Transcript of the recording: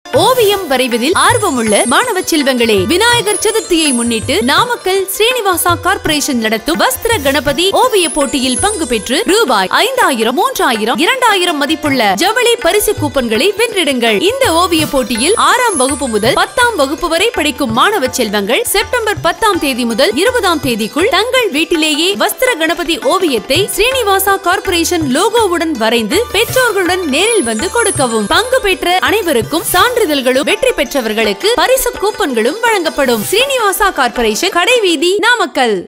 ஓவியம் வரைவதில் ஆர்வமுள்ள மாணவ செல்வங்களே விநாயகர் சதுர்த்தியை முன்னிட்டு நாமக்கல் ஸ்ரீனிவாசா கார்ப்பரேஷன் நடத்தும் வஸ்திர கணபதி ஓவிய போட்டியில் பங்கு பெற்று ரூபாய் ஐந்தாயிரம் மூன்றாயிரம் இரண்டாயிரம் மதிப்புள்ள ஜவுளி பரிசு கூப்பன்களை வென்றிடுங்கள் இந்த ஓவிய போட்டியில் ஆறாம் வகுப்பு முதல் பத்தாம் வகுப்பு வரை படிக்கும் மாணவ செல்வங்கள் செப்டம்பர் பத்தாம் தேதி முதல் இருபதாம் தேதிக்குள் தங்கள் வீட்டிலேயே வஸ்திர கணபதி ஓவியத்தை ஸ்ரீனிவாசா கார்ப்பரேஷன் லோகோவுடன் வரைந்து பெற்றோர்களுடன் நேரில் வந்து கொடுக்கவும் பங்கு பெற்ற அனைவருக்கும் சான்றிதழ்களும் வெற்றி பெற்றவர்களுக்கு பரிசு கூப்பன்களும் வழங்கப்படும் ஸ்ரீனிவாசா கார்ப்பரேஷன் கடைவீதி நாமக்கல்